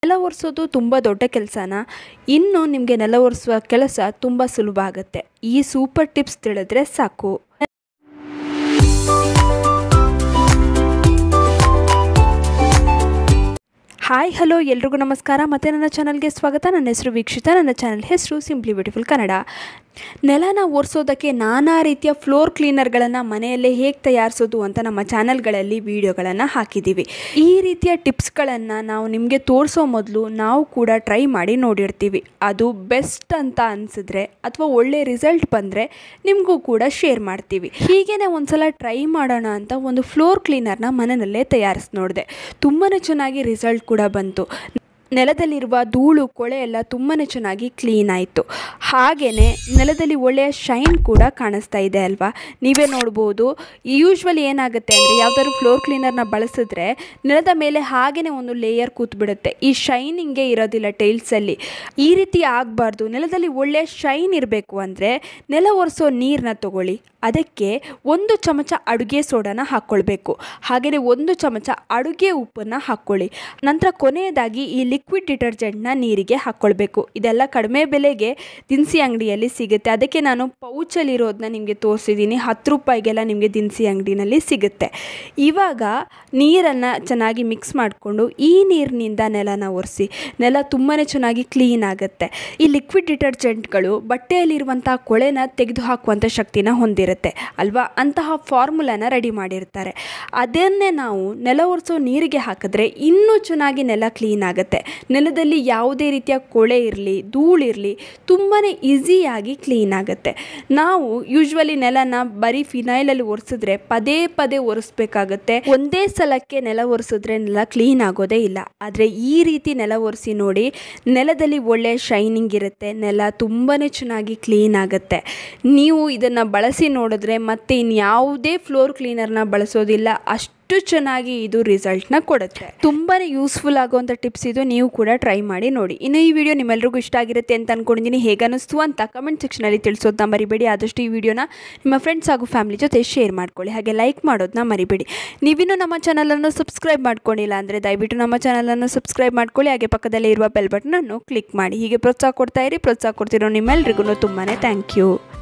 ನೆಲ ಒರೆಸೋದು ತುಂಬ ದೊಡ್ಡ ಕೆಲಸನ ಇನ್ನು ನಿಮಗೆ ನೆಲ ಒರೆಸುವ ಕೆಲಸ ತುಂಬ ಸುಲಭ ಆಗುತ್ತೆ ಈ ಸೂಪರ್ ಟಿಪ್ಸ್ ತಿಳಿದ್ರೆ ಸಾಕು ಹಾಯ್ ಹಲೋ ಎಲ್ರಿಗೂ ನಮಸ್ಕಾರ ಮತ್ತು ನನ್ನ ಚಾನಲ್ಗೆ ಸ್ವಾಗತ ನನ್ನ ಹೆಸರು ವೀಕ್ಷಿತ ನನ್ನ ಚಾನಲ್ ಹೆಸರು ಸಿಂಪ್ಲಿ ಬ್ಯೂಟಿಫುಲ್ ಕನ್ನಡ ನೆಲನ ಒರೆಸೋದಕ್ಕೆ ನಾನಾ ರೀತಿಯ ಫ್ಲೋರ್ ಕ್ಲೀನರ್ಗಳನ್ನು ಮನೆಯಲ್ಲೇ ಹೇಗೆ ತಯಾರಿಸೋದು ಅಂತ ನಮ್ಮ ಚಾನಲ್ಗಳಲ್ಲಿ ವಿಡಿಯೋಗಳನ್ನು ಹಾಕಿದ್ದೀವಿ ಈ ರೀತಿಯ ಟಿಪ್ಸ್ಗಳನ್ನು ನಾವು ನಿಮಗೆ ತೋರಿಸೋ ಮೊದಲು ನಾವು ಕೂಡ ಟ್ರೈ ಮಾಡಿ ನೋಡಿರ್ತೀವಿ ಅದು ಬೆಸ್ಟ್ ಅಂತ ಅನಿಸಿದ್ರೆ ಅಥವಾ ಒಳ್ಳೆ ರಿಸಲ್ಟ್ ಬಂದರೆ ನಿಮಗೂ ಕೂಡ ಶೇರ್ ಮಾಡ್ತೀವಿ ಹೀಗೇ ಒಂದ್ಸಲ ಟ್ರೈ ಮಾಡೋಣ ಅಂತ ಒಂದು ಫ್ಲೋರ್ ಕ್ಲೀನರ್ನ ಮನೆಯಲ್ಲೇ ತಯಾರಿಸಿ ನೋಡಿದೆ ತುಂಬಾ ಚೆನ್ನಾಗಿ ರಿಸಲ್ಟ್ ಕೂಡ ಬಂತು ನೆಲದಲ್ಲಿರುವ ಧೂಳು ಕೊಳೆ ಎಲ್ಲ ತುಂಬಾ ಚೆನ್ನಾಗಿ ಕ್ಲೀನ್ ಆಯಿತು ಹಾಗೆಯೇ ನೆಲದಲ್ಲಿ ಒಳ್ಳೆಯ ಶೈನ್ ಕೂಡ ಕಾಣಿಸ್ತಾ ಇದೆ ಅಲ್ವಾ ನೀವೇ ನೋಡ್ಬೋದು ಯೂಶ್ವಲಿ ಏನಾಗುತ್ತೆ ಅಂದರೆ ಯಾವ್ದಾದ್ರು ಫ್ಲೋರ್ ಕ್ಲೀನರ್ನ ಬಳಸಿದ್ರೆ ನೆಲದ ಮೇಲೆ ಹಾಗೆಯೇ ಒಂದು ಲೇಯರ್ ಕೂತ್ಬಿಡುತ್ತೆ ಈ ಶೈನಿಂಗೇ ಇರೋದಿಲ್ಲ ಟೈಲ್ಸಲ್ಲಿ ಈ ರೀತಿ ಆಗಬಾರ್ದು ನೆಲದಲ್ಲಿ ಒಳ್ಳೆಯ ಶೈನ್ ಇರಬೇಕು ಅಂದರೆ ನೆಲ ಒರೆಸೋ ನೀರನ್ನ ತಗೊಳ್ಳಿ ಅದಕ್ಕೆ ಒಂದು ಚಮಚ ಅಡುಗೆ ಸೋಡಾನ ಹಾಕ್ಕೊಳ್ಬೇಕು ಹಾಗೆಯೇ ಒಂದು ಚಮಚ ಅಡುಗೆ ಉಪ್ಪನ್ನು ಹಾಕ್ಕೊಳ್ಳಿ ನಂತರ ಕೊನೆಯದಾಗಿ ಈ ಲಿಕ್ವಿಡ್ ಡಿಟರ್ಜೆಂಟ್ನ ನೀರಿಗೆ ಹಾಕ್ಕೊಳ್ಬೇಕು ಇದೆಲ್ಲ ಕಡಿಮೆ ಬೆಲೆಗೆ ದಿನಸಿ ಅಂಗಡಿಯಲ್ಲಿ ಸಿಗುತ್ತೆ ಅದಕ್ಕೆ ನಾನು ಪೌಚಲ್ಲಿರೋದನ್ನ ನಿಮಗೆ ತೋರಿಸಿದ್ದೀನಿ ಹತ್ತು ರೂಪಾಯಿಗೆಲ್ಲ ನಿಮಗೆ ದಿನಸಿ ಅಂಗಡಿನಲ್ಲಿ ಸಿಗುತ್ತೆ ಇವಾಗ ನೀರನ್ನು ಚೆನ್ನಾಗಿ ಮಿಕ್ಸ್ ಮಾಡಿಕೊಂಡು ಈ ನೀರಿನಿಂದ ನೆಲನ ಒರೆಸಿ ನೆಲ ತುಂಬಾ ಚೆನ್ನಾಗಿ ಕ್ಲೀನ್ ಆಗುತ್ತೆ ಈ ಲಿಕ್ವಿಡ್ ಡಿಟರ್ಜೆಂಟ್ಗಳು ಬಟ್ಟೆಯಲ್ಲಿರುವಂಥ ಕೊಳೆನ ತೆಗೆದು ಹಾಕುವಂಥ ಶಕ್ತಿನ ಹೊಂದಿರುತ್ತೆ ಅಲ್ವಾ ಅಂತಹ ಫಾರ್ಮುಲಾನ ರೆಡಿ ಮಾಡಿರ್ತಾರೆ ಅದನ್ನೇ ನಾವು ನೆಲ ಒರೆಸೋ ನೀರಿಗೆ ಹಾಕಿದ್ರೆ ಇನ್ನೂ ಚೆನ್ನಾಗಿ ನೆಲ ಕ್ಲೀನ್ ಆಗುತ್ತೆ ನೆಲದಲ್ಲಿ ಯಾವುದೇ ರೀತಿಯ ಕೊಳೆ ಇರಲಿ ಧೂಳಿರಲಿ ತುಂಬಾ ಈಸಿಯಾಗಿ ಕ್ಲೀನ್ ಆಗುತ್ತೆ ನಾವು ಯೂಶ್ವಲಿ ನೆಲನ ಬರೀ ಫಿನೈಲಲ್ಲಿ ಒರೆಸಿದ್ರೆ ಪದೇ ಪದೇ ಒರೆಸ್ಬೇಕಾಗತ್ತೆ ಒಂದೇ ಸಲಕ್ಕೆ ನೆಲ ಒರೆಸಿದ್ರೆ ನೆಲ ಕ್ಲೀನ್ ಆಗೋದೇ ಇಲ್ಲ ಆದರೆ ಈ ರೀತಿ ನೆಲ ಒರೆಸಿ ನೋಡಿ ನೆಲದಲ್ಲಿ ಒಳ್ಳೆ ಶೈನಿಂಗ್ ಇರುತ್ತೆ ನೆಲ ತುಂಬಾ ಚೆನ್ನಾಗಿ ಕ್ಲೀನ್ ಆಗುತ್ತೆ ನೀವು ಇದನ್ನು ಬಳಸಿ ನೋಡಿದ್ರೆ ಮತ್ತೆ ಇನ್ಯಾವುದೇ ಫ್ಲೋರ್ ಕ್ಲೀನರ್ನ ಬಳಸೋದಿಲ್ಲ ಅಷ್ಟು ಚೆನ್ನಾಗಿ ಇದು ರಿಸಲ್ಟ್ನ ಕೊಡುತ್ತೆ ತುಂಬಾ ಯೂಸ್ಫುಲ್ ಆಗುವಂಥ ಟಿಪ್ಸ್ ಇದು ನೀವು ಕೂಡ ಟ್ರೈ ಮಾಡಿ ನೋಡಿ ಇನ್ನು ಈ ವಿಡಿಯೋ ನಿಮ್ಮೆಲ್ರಿಗೂ ಇಷ್ಟ ಆಗಿರುತ್ತೆ ಅಂತ ಅನ್ಕೊಂಡಿದ್ದೀನಿ ಹೇಗನ್ನಿಸ್ತು ಅಂತ ಕಮೆಂಟ್ ಸೆಕ್ಷನಲ್ಲಿ ತಿಳಿಸೋದನ್ನ ಮರಿಬೇಡಿ ಆದಷ್ಟು ಈ ವಿಡಿಯೋನ ನಿಮ್ಮ ಫ್ರೆಂಡ್ಸ್ ಹಾಗೂ ಫ್ಯಾಮಿಲಿ ಜೊತೆ ಶೇರ್ ಮಾಡ್ಕೊಳ್ಳಿ ಹಾಗೆ ಲೈಕ್ ಮಾಡೋದನ್ನ ಮರಿಬೇಡಿ ನೀವಿನ್ನೂ ನಮ್ಮ ಚಾನಲನ್ನು ಸಬ್ಸ್ಕ್ರೈಬ್ ಮಾಡ್ಕೊಂಡಿಲ್ಲ ಅಂದರೆ ದಯವಿಟ್ಟು ನಮ್ಮ ಚಾನಲನ್ನು ಸಬ್ಸ್ಕ್ರೈಬ್ ಮಾಡ್ಕೊಳ್ಳಿ ಹಾಗೆ ಪಕ್ಕದಲ್ಲೇ ಇರುವ ಬೆಲ್ ಬಟನನ್ನು ಕ್ಲಿಕ್ ಮಾಡಿ ಹೀಗೆ ಪ್ರೋತ್ಸಾಹ ಕೊಡ್ತಾ ಇರಿ ಪ್ರೋತ್ಸಾಹ ಕೊಡ್ತಿರೋ ನಿಮ್ಮೆಲ್ರಿಗೂ ತುಂಬಾ ಥ್ಯಾಂಕ್ ಯು